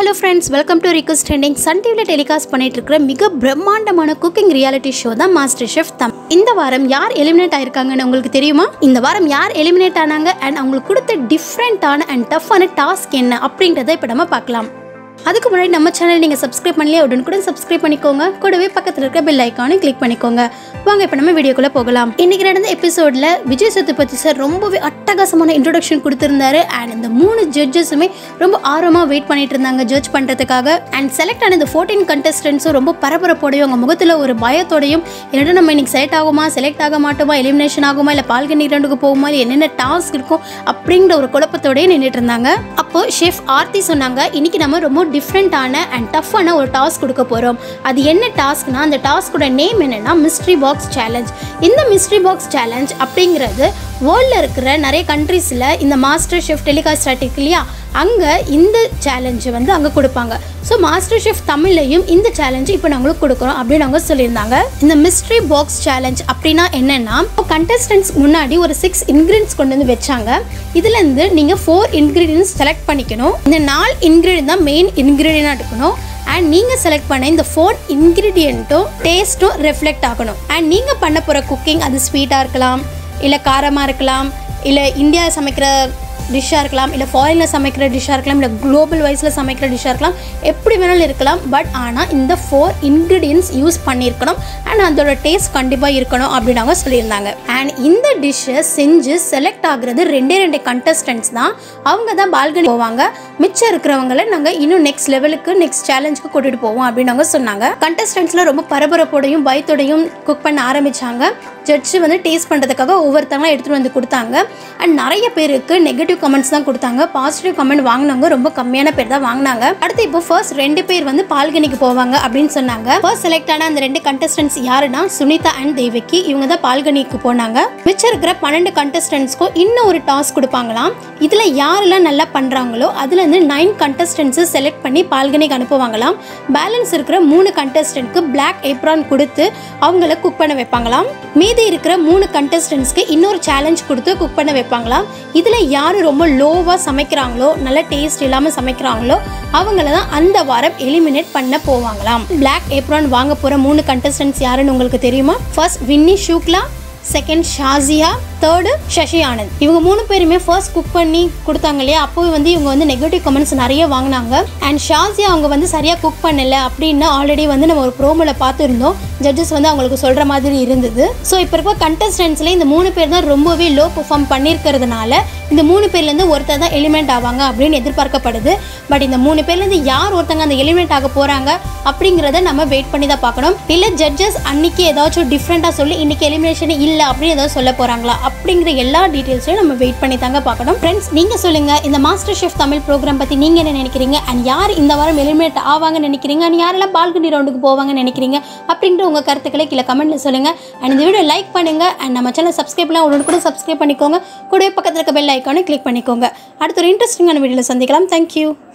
hello friends welcome to request trending Sun டிவியில் telecast பண்ணிட்டு இருக்கிற மிக பிரம்மாண்டமான குக்கிங் ரியாலிட்டி ஷோ தான் மாஸ்டர் ஷெஃப் தம் இந்த வாரம் யார் எலிமினேட் ஆயிருக்காங்கன்னு உங்களுக்கு தெரியுமா இந்த வாரம் யார் எலிமினேட் ஆனாங்க அண்ட் அவங்களுக்கு கொடுத்த டிஃப்ரெண்ட்டான அண்ட் டஃப்பான டாஸ்க் என்ன அப்படின்றத இப்போ நம்ம பார்க்கலாம் அதுக்கு முன்னாடி நம்ம சேனல் நீங்கள் சப்ஸ்கிரைப் பண்ணலையே உடனுக்குடன் சப்ஸ்கிரைப் பண்ணிக்கோங்க கூடவே பக்கத்தில் இருக்க பெல் ஐக்கானும் கிளிக் பண்ணிக்கோங்க வாங்க இப்போ நம்ம வீடியோக்குள்ளே போகலாம் இன்னைக்கு நடந்த எபிசோடில் விஜய் சத்துபதி சார் ரொம்பவே அட்டகாசமான இன்ட்ரோடக்ஷன் கொடுத்துருந்தாரு அண்ட் இந்த மூணு ஜட்ஜஸுமே ரொம்ப ஆர்வமாக வெயிட் பண்ணிட்டு இருந்தாங்க ஜட்ஜ் பண்ணுறதுக்காக அண்ட் செலக்ட் ஆன இந்த ஃபோர்டீன் கண்டஸ்டன்ஸும் ரொம்ப பரபரப்போடையும் அவங்க முகத்தில் ஒரு பயத்தோடையும் என்னடா நம்ம இன்னைக்கு செலக்ட் ஆகுமா செலக்ட் ஆக மாட்டோமா எலிமினேஷன் ஆகுமா இல்லை பால்கனி இரண்டுக்கு போகுமா இல்லை என்னென்ன டாஸ்க் இருக்கும் அப்படிங்கிற ஒரு குழப்பத்தோடயே நின்றுட்டு இருந்தாங்க அப்போ ஷெஃப் ஆர்த்தி சொன்னாங்க இன்னைக்கு நம்ம ரொம்ப டிஃப்ரெண்ட்டான அண்ட் டஃப்பான ஒரு டாஸ்க் கொடுக்க போகிறோம் அது என்ன டாஸ்க்னா அந்த டாஸ்கோட நேம் என்னன்னா மிஸ்ட்ரி பாக்ஸ் சேலஞ்ச் இந்த மிஸ்ட்ரி பாக்ஸ் சேலஞ்ச் அப்படிங்கிறது வேர்ல்டில் இருக்கிற நிறைய கண்ட்ரீஸில் இந்த மாஸ்டர் ஷெஃப் டெலிகாஸ்ட் இருக்கு இல்லையா அங்கே இந்த சேலஞ்சு வந்து அங்கே கொடுப்பாங்க ஸோ மாஸ்டர் ஷெஃப் தமிழ்லையும் இந்த சேலஞ்சு இப்போ நாங்களுக்கு கொடுக்குறோம் அப்படின்னு அவங்க சொல்லியிருந்தாங்க இந்த மிஸ்ட்ரி பாக்ஸ் சேலஞ்ச் அப்படின்னா என்னென்னா கண்டஸ்டன்ஸ் முன்னாடி ஒரு சிக்ஸ் இன்க்ரீடியன்ஸ் கொண்டு வந்து வச்சாங்க இதுலேருந்து நீங்கள் ஃபோர் இன்க்ரீடியன்ஸ் செலக்ட் பண்ணிக்கணும் இந்த நாலு இன்க்ரீடியன்ட் தான் மெயின் இன்க்ரீடியனாக இருக்கணும் அண்ட் நீங்கள் செலக்ட் பண்ண இந்த ஃபோர் இன்க்ரீடியண்ட்டும் டேஸ்ட்டும் ரெஃப்ளெக்ட் ஆகணும் அண்ட் நீங்கள் பண்ண போகிற குக்கிங் அது ஸ்வீட்டாக இருக்கலாம் இல்லை காரமாக இருக்கலாம் இல்லை இந்தியா சமைக்கிற டிஷ்ஷாக இருக்கலாம் இல்லை ஃபாரினில் சமைக்கிற டிஷ்ஷாக இருக்கலாம் இல்லை குளோபல் வைஸில் சமைக்கிற டிஷ்ஷாக இருக்கலாம் எப்படி வேணாலும் இருக்கலாம் பட் ஆனால் இந்த ஃபோர் இன்க்ரீடியன்ஸ் யூஸ் பண்ணியிருக்கணும் அண்ட் அதோட டேஸ்ட் கண்டிப்பாக இருக்கணும் அப்படின்னு அவங்க சொல்லியிருந்தாங்க அண்ட் இந்த டிஷ்ஷை செஞ்சு செலக்ட் ஆகுறது ரெண்டே ரெண்டு கண்டஸ்டன்ட்ஸ் தான் அவங்க தான் பால்கனி போவாங்க மிச்சம் இருக்கிறவங்கள நாங்கள் இன்னும் நெக்ஸ்ட் லெவலுக்கு நெக்ஸ்ட் சேலஞ்சுக்கு கூட்டிகிட்டு போவோம் அப்படின்னு அவங்க சொன்னாங்க கண்டஸ்டன்ட்ஸில் ரொம்ப பரபரப்போடையும் பயத்தோடையும் குக் பண்ண ஆரம்பித்தாங்க ஜட்ஜு வந்து டேஸ்ட் பண்ணுறதுக்காக ஒவ்வொருத்தவங்களும் எடுத்துகிட்டு வந்து கொடுத்தாங்க அண்ட் நிறைய பேருக்கு நெகட்டிவ் கமெண்ட்ஸ் தான் கொடுத்தாங்க பாசிட்டிவ் கமெண்ட் வாங்கினவங்க ரொம்ப கம்மியான பேர் தான் வாங்கினாங்க அடுத்து இப்போ ஃபர்ஸ்ட் ரெண்டு பேர் வந்து பால்கனிக்கு போவாங்க அப்படின்னு சொன்னாங்க ஃபர்ஸ்ட் செலக்ட் ஆன அந்த ரெண்டு கண்டஸ்டன்ஸ் யாருன்னா சுனிதா அண்ட் தேவகி இவங்க தான் பால்கனிக்கு போனாங்க மிச்சம் இருக்கிற பன்னெண்டு கண்டஸ்டன்ஸ்க்கும் இன்னும் ஒரு டாஸ்க் கொடுப்பாங்களாம் இதில் யாரெல்லாம் நல்லா பண்ணுறாங்களோ அதுலேருந்து நைன் கண்டஸ்டன்ஸை செலக்ட் பண்ணி பால்கனிக்கு அனுப்புவாங்களாம் பேலன்ஸ் இருக்கிற மூணு கண்டஸ்டன்ட்க்கு பிளாக் ஏப்ரான் கொடுத்து அவங்கள குக் பண்ண வைப்பாங்களாம் மீதி இருக்கிற மூணு கண்டஸ்டன்ட்ஸ்க்கு இன்னொரு சேலஞ்ச் கொடுத்து குக் பண்ண வைப்பாங்களாம் இதில் யார் ரொம்ப லோவாக சமைக்கிறாங்களோ நல்ல டேஸ்ட் இல்லாமல் சமைக்கிறாங்களோ அவங்கள தான் அந்த வாரம் எலிமினேட் பண்ண போவாங்களாம் பிளாக் ஏப்ரான் வாங்க போகிற மூணு கண்டஸ்டன்ட்ஸ் யாருன்னு உங்களுக்கு தெரியுமா first Vinni Shukla second Shazia third Sasi Anand இவங்க மூணு பேருமே ஃபர்ஸ்ட் குக் பண்ணி கொடுத்தாங்க இல்லையா அப்போவே வந்து இவங்க வந்து நெகட்டிவ் கமெண்ட்ஸ் நிறைய வாங்கினாங்க அண்ட் ஷாசியா அவங்க வந்து சரியாக குக் பண்ணல அப்படின்னு ஆல்ரெடி வந்து நம்ம ஒரு ப்ரோமோல பார்த்துருந்தோம் ஜட்ஜஸ் வந்து அவங்களுக்கு சொல்கிற மாதிரி இருந்தது ஸோ இப்போ இருக்க கண்டஸ்டன்ஸ்ல இந்த மூணு பேர் தான் ரொம்பவே லோ பெர்ஃபார்ம் பண்ணியிருக்கிறதுனால இந்த மூணு பேர்லேருந்து ஒருத்தர் தான் எலிமெண்ட் ஆவாங்க அப்படின்னு எதிர்பார்க்கப்படுது பட் இந்த மூணு பேர்லேருந்து யார் ஒருத்தங்க அந்த எலிமெண்ட் ஆக போகிறாங்க அப்படிங்கிறத நம்ம வெயிட் பண்ணி தான் பார்க்கணும் இல்லை ஜட்ஜஸ் அன்னைக்கு ஏதாச்சும் டிஃப்ரெண்ட்டாக சொல்லி இன்னைக்கு எலிமினேஷன் இல்லை அப்படின்னு ஏதாவது சொல்ல போகிறாங்களா அப்படிங்கிற எல்லா டீட்டெயில்ஸையும் நம்ம வெயிட் பண்ணி தாங்க பார்க்கணும் ஃப்ரெண்ட்ஸ் நீங்கள் சொல்லுங்கள் இந்த மாஸ்டர் ஷெஃப் தமிழ் ப்ரோக்ராம் பற்றி நீங்கள் என்ன நினைக்கிறீங்க அண்ட் யார் இந்த வாரம் எலிமினேட் ஆவாங்கன்னு நினைக்கிறீங்க அண்ட் யாரெல்லாம் பால்கனி ரவுண்டுக்கு போவாங்கன்னு நினைக்கிறீங்க அப்படின்ற உங்கள் கருத்துக்களை கீழே கமெண்ட்டில் சொல்லுங்கள் அண்ட் இந்த வீடியோ லைக் பண்ணுங்கள் அண்ட் நம்ம சேனல் சப்ஸ்கிரைப்லாம் உடனே கூட சப்ஸ்கிரைப் பண்ணிக்கோங்க கூடவே பக்கத்தில் இருக்க பெல் ஐக்கானை கிளிக் பண்ணிக்கோங்க அடுத்த ஒரு இன்ட்ரெஸ்டிங்கான வீடியோவில் சந்திக்கலாம் தேங்க்யூ